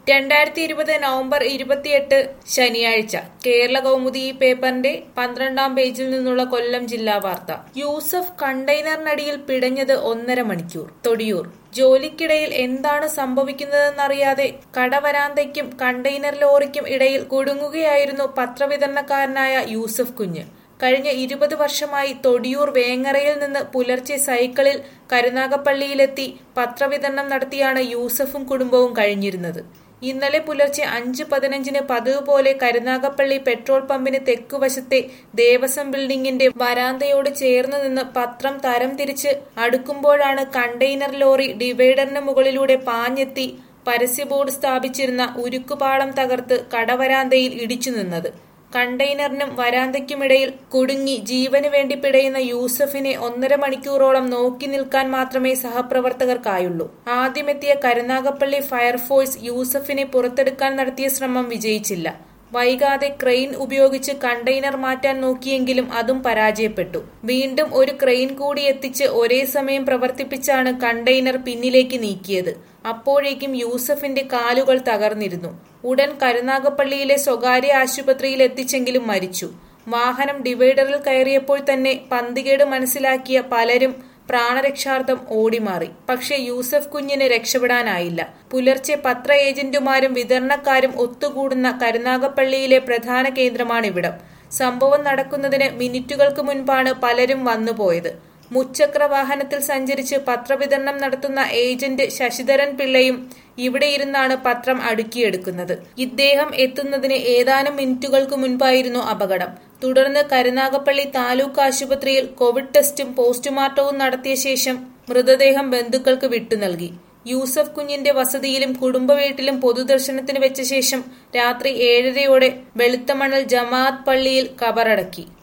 രണ്ടായിരത്തി ഇരുപത് നവംബർ ഇരുപത്തിയെട്ട് ശനിയാഴ്ച കേരള കൗമുദി ഈ പേപ്പറിന്റെ പന്ത്രണ്ടാം പേജിൽ നിന്നുള്ള കൊല്ലം ജില്ലാ വാർത്ത യൂസഫ് കണ്ടെയ്നറിനടിയിൽ പിടഞ്ഞത് ഒന്നര മണിക്കൂർ തൊടിയൂർ ജോലിക്കിടയിൽ എന്താണ് സംഭവിക്കുന്നതെന്നറിയാതെ കടവരാന്തയ്ക്കും കണ്ടെയ്നർ ലോറിക്കും ഇടയിൽ കുടുങ്ങുകയായിരുന്നു പത്രവിതരണക്കാരനായ യൂസഫ് കുഞ്ഞ് കഴിഞ്ഞ ഇരുപത് വർഷമായി തൊടിയൂർ വേങ്ങരയിൽ നിന്ന് പുലർച്ചെ സൈക്കിളിൽ കരുനാഗപ്പള്ളിയിലെത്തി പത്രവിതരണം നടത്തിയാണ് യൂസഫും കുടുംബവും കഴിഞ്ഞിരുന്നത് ഇന്നലെ പുലർച്ചെ അഞ്ച് പതിനഞ്ചിന് പതിവ് പോലെ കരുനാഗപ്പള്ളി പെട്രോൾ പമ്പിന് തെക്കുവശത്തെ ദേവസ്വം ബിൽഡിംഗിന്റെ വരാന്തയോട് ചേർന്ന് നിന്ന് പത്രം തരം തിരിച്ച് അടുക്കുമ്പോഴാണ് കണ്ടെയ്നർ ലോറി ഡിവൈഡറിന് മുകളിലൂടെ പാഞ്ഞെത്തി പരസ്യ ബോർഡ് സ്ഥാപിച്ചിരുന്ന ഉരുക്കുപാളം തകർത്ത് കടവരാന്തയിൽ ഇടിച്ചു നിന്നത് കണ്ടെയ്നറിനും വരാന്തയ്ക്കുമിടയിൽ കുടുങ്ങി ജീവന് വേണ്ടി പിടയുന്ന യൂസഫിനെ ഒന്നര മണിക്കൂറോളം നോക്കി നിൽക്കാൻ മാത്രമേ സഹപ്രവർത്തകർക്കായുള്ളൂ ആദ്യമെത്തിയ കരുനാഗപ്പള്ളി ഫയർഫോഴ്സ് യൂസഫിനെ പുറത്തെടുക്കാൻ നടത്തിയ ശ്രമം വിജയിച്ചില്ല വൈകാതെ ക്രെയിൻ ഉപയോഗിച്ച് കണ്ടെയ്നർ മാറ്റാൻ നോക്കിയെങ്കിലും അതും പരാജയപ്പെട്ടു വീണ്ടും ഒരു ക്രെയിൻ കൂടി എത്തിച്ച് ഒരേ സമയം പ്രവർത്തിപ്പിച്ചാണ് കണ്ടെയ്നർ പിന്നിലേക്ക് നീക്കിയത് അപ്പോഴേക്കും യൂസഫിന്റെ കാലുകൾ തകർന്നിരുന്നു ഉടൻ കരുനാഗപ്പള്ളിയിലെ സ്വകാര്യ ആശുപത്രിയിൽ എത്തിച്ചെങ്കിലും മരിച്ചു വാഹനം ഡിവൈഡറിൽ കയറിയപ്പോൾ തന്നെ പന്തികേട് മനസ്സിലാക്കിയ പലരും പ്രാണരക്ഷാർത്ഥം ഓടിമാറി പക്ഷേ യൂസഫ് കുഞ്ഞിന് രക്ഷപ്പെടാനായില്ല പുലർച്ചെ പത്ര ഏജന്റുമാരും വിതരണക്കാരും ഒത്തുകൂടുന്ന കരുനാഗപ്പള്ളിയിലെ പ്രധാന കേന്ദ്രമാണിവിടം സംഭവം നടക്കുന്നതിന് മിനിറ്റുകൾക്ക് മുൻപാണ് പലരും വന്നുപോയത് മുച്ചക്ര വാഹനത്തിൽ സഞ്ചരിച്ച് പത്രവിതരണം നടത്തുന്ന ഏജന്റ് ശശിധരൻ പിള്ളയും ഇവിടെ ഇരുന്നാണ് പത്രം അടുക്കിയെടുക്കുന്നത് ഇദ്ദേഹം എത്തുന്നതിന് ഏതാനും മിനിറ്റുകൾക്ക് മുൻപായിരുന്നു അപകടം തുടർന്ന് കരുനാഗപ്പള്ളി താലൂക്ക് ആശുപത്രിയിൽ കോവിഡ് ടെസ്റ്റും പോസ്റ്റ്മോർട്ടവും നടത്തിയ ശേഷം മൃതദേഹം ബന്ധുക്കൾക്ക് വിട്ടു നൽകി യൂസഫ് കുഞ്ഞിന്റെ വസതിയിലും കുടുംബ വീട്ടിലും പൊതുദർശനത്തിന് വെച്ച ശേഷം രാത്രി ഏഴരയോടെ വെളുത്തമണൽ ജമാഅത്ത് പള്ളിയിൽ കബറടക്കി